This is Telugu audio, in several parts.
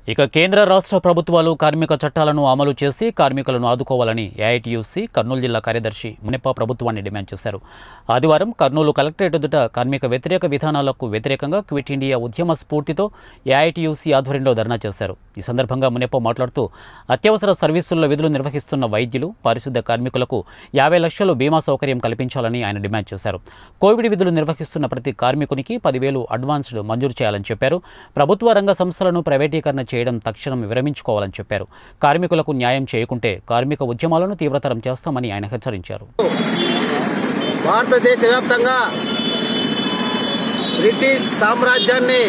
ఇక కేంద్ర రాష్ట్ర ప్రభుత్వాలు కార్మిక చట్టాలను అమలు చేసి కార్మికులను ఆదుకోవాలని ఏఐటియుసి కర్నూలు జిల్లా కార్యదర్శి మునిప్ప ప్రభుత్వాన్ని డిమాండ్ చేశారు ఆదివారం కర్నూలు కలెక్టరేట్ ఎదుట కార్మిక వ్యతిరేక విధానాలకు వ్యతిరేకంగా క్విట్ ఇండియా ఉద్యమ స్ఫూర్తితో ఏఐటియుసి ఆధ్వర్యంలో ధర్నా చేశారు ఈ సందర్భంగా మునిప్ప మాట్లాడుతూ అత్యవసర సర్వీసుల్లో విధులు నిర్వహిస్తున్న వైద్యులు పారిశుద్ధ కార్మికులకు యాభై లక్షలు బీమా సౌకర్యం కల్పించాలని ఆయన డిమాండ్ చేశారు కోవిడ్ విధులు నిర్వహిస్తున్న ప్రతి కార్మికునికి పదివేలు అడ్వాన్స్డ్ మంజూరు చేయాలని చెప్పారు ప్రభుత్వ రంగ సంస్థలను ప్రైవేటీకరణ చేయడం తక్షణం విరమించుకోవాలని చెప్పారు కార్మికులకు న్యాయం చేయకుంటే కార్మిక ఉద్యమాలను తీవ్రతరం చేస్తామని ఆయన హెచ్చరించారు భారతదేశ వ్యాప్తంగా బ్రిటిష్ సామ్రాజ్యాన్ని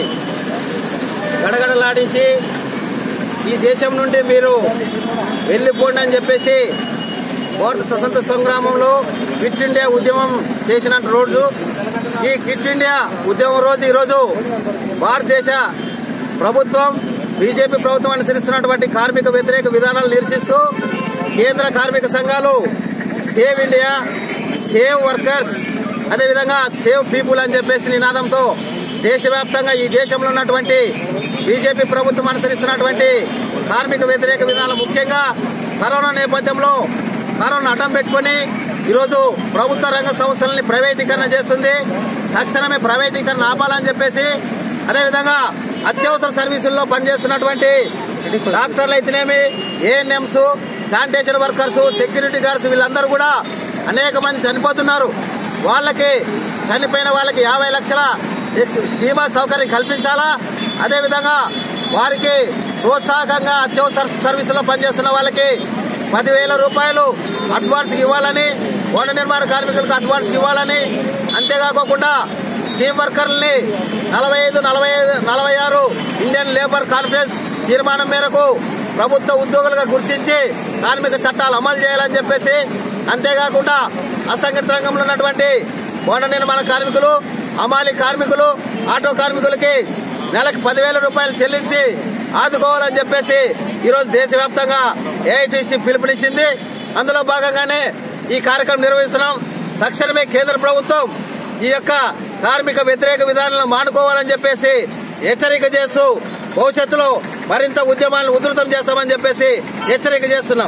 గడగడలాడించి ఈ దేశం నుండి మీరు వెళ్ళిపోండి అని చెప్పేసి భారత స్వతంత్ర సంగ్రామంలో క్విట్ ఇండియా ఉద్యమం చేసిన రోజు ఈ క్విట్ ఇండియా ఉద్యమం రోజు ఈరోజు భారతదేశ ప్రభుత్వం బీజేపీ ప్రభుత్వం అనుసరిస్తున్నటువంటి కార్మిక వ్యతిరేక విధానాలు నిరసిస్తూ కేంద్ర కార్మిక సంఘాలు సేవ్ ఇండియా సేవ్ వర్కర్స్ అదేవిధంగా సేవ్ పీపుల్ అని చెప్పేసి నినాదంతో దేశవ్యాప్తంగా ఈ దేశంలో ఉన్నటువంటి బీజేపీ ప్రభుత్వం అనుసరిస్తున్నటువంటి కార్మిక వ్యతిరేక విధానాలు ముఖ్యంగా కరోనా నేపథ్యంలో కరోనా అడ్డం పెట్టుకుని ఈరోజు ప్రభుత్వ రంగ సంస్థలని ప్రైవేటీకరణ చేస్తుంది తక్షణమే ప్రైవేటీకరణ ఆపాలని చెప్పేసి అదేవిధంగా అత్యవసర సర్వీసుల్లో పనిచేస్తున్నటువంటి డాక్టర్లు అయితేనేమి ANMs sanitation workers security guards వీళ్ళందరూ కూడా అనేక మంది చనిపోతున్నారు వాళ్ళకి చనిపోయిన వాళ్ళకి యాభై లక్షల ఎక్స్- బీమా సౌకర్యం కల్పించాలా అదేవిధంగా వారికి ప్రోత్సాహకంగా అత్యవసర సర్వీసులో పనిచేస్తున్న వాళ్ళకి పదివేల రూపాయలు అడ్వాన్స్ ఇవ్వాలని ఓడ నిర్మాణ కార్మికులకు అడ్వాన్స్ ఇవ్వాలని అంతేకాకుండా టీం వర్కర్లని నలభై ఐదు నలభై ఐదు నలభై ఆరు ఇండియన్ లేబర్ కాన్ఫరెన్స్ తీర్మానం మేరకు ప్రభుత్వ ఉద్యోగులుగా గుర్తించి కార్మిక చట్టాలు అమలు చేయాలని చెప్పేసి అంతేకాకుండా అసంఘటిత రంగంలో ఉన్నటువంటి ఓడ నిర్మాణ కార్మికులు అమాలి కార్మికులు ఆటో కార్మికులకి నెలకు పదివేల రూపాయలు చెల్లించి ఆదుకోవాలని చెప్పేసి ఈరోజు దేశవ్యాప్తంగా ఏఐటీసీ పిలుపునిచ్చింది అందులో భాగంగానే ఈ కార్యక్రమం నిర్వహిస్తున్నాం తక్షణమే కేంద్ర ప్రభుత్వం ఈ యొక్క కార్మిక వ్యతిరేక విధానాలను మానుకోవాలని చెప్పేసి హెచ్చరిక చేస్తూ భవిష్యత్తులో మరింత ఉద్యమాలను ఉధృతం చేస్తామని చెప్పేసి హెచ్చరిక చేస్తున్నాం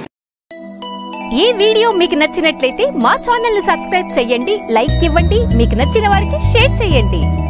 ఈ వీడియో మీకు నచ్చినట్లయితే మా ఛానల్ ని సబ్స్క్రైబ్ చేయండి లైక్ ఇవ్వండి మీకు నచ్చిన వారికి షేర్ చేయండి